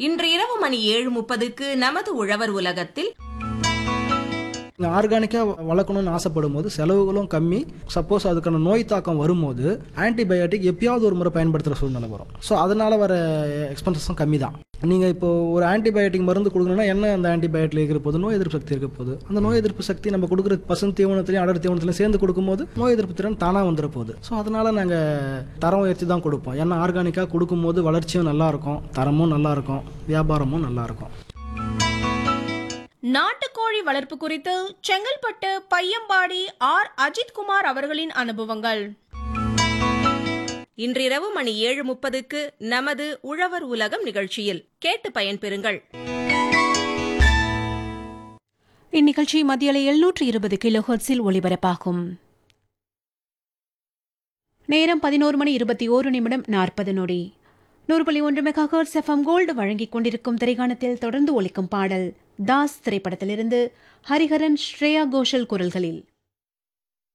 இன்று இரவு மணி ஏழு முப்பதுக்கு நமது உழவர் உலகத்தில் ஆர்கானிக்காக வளர்க்கணும்னு ஆசைப்படும் போது செலவுகளும் கம்மி சப்போஸ் அதுக்கான நோய் தாக்கம் வரும்போது ஆன்டிபயோட்டிக் எப்பயாவது ஒரு முறை பயன்படுத்துகிற சூழ்நிலை வரும் ஸோ அதனால் வர எக்ஸ்பென்சஸும் கம்மி தான் நீங்கள் இப்போ ஒரு ஆன்டிபயோட்டிக் மருந்து கொடுக்கணும்னா என்ன அந்த ஆன்டிபயோட்டிக் இருக்கிற போது நோய் எதிர்ப்பு சக்தி இருக்க போகுது அந்த நோய் எதிர்ப்பு சக்தி நம்ம கொடுக்குற பசும் தீவனத்திலையும் அடர் தீவனத்திலையும் சேர்ந்து கொடுக்கும்போது நோய் எதிர்ப்பு திறன் தானாக வந்துட போகுது ஸோ அதனால் நாங்கள் தரம் உயர்த்தி தான் கொடுப்போம் ஏன்னா ஆர்கானிக்காக கொடுக்கும்போது வளர்ச்சியும் நல்லா இருக்கும் தரமும் நல்லா இருக்கும் வியாபாரமும் நல்லா இருக்கும் நாட்டுக்கோழி வளர்ப்பு குறித்து செங்கல்பட்டு பையம்பாடி ஆர் அஜித்குமார் அவர்களின் அனுபவங்கள் இன்றிரவு மணி ஏழு முப்பதுக்கு நமது உழவர் உலகம் நிகழ்ச்சியில் கேட்டு பயன்பெறுங்கள் இந்நிகழ்ச்சி மத்தியலை எழுநூற்று இருபது கிலோ ஹெர்ட்ஸில் ஒளிபரப்பாகும் நேரம் பதினோரு மணி இருபத்தி ஓரு நிமிடம் நாற்பது நொடி நூறு புள்ளி ஒன்று மெகா ஹெர்ட்ஸ் எஃப்எம் கோல்டு வழங்கிக் கொண்டிருக்கும் திரைக்காணத்தில் தொடர்ந்து ஒலிக்கும் பாடல் தாஸ் திரைப்படத்திலிருந்து ஹரிஹரன் ஸ்ரேயா கோஷல் குரல்களில்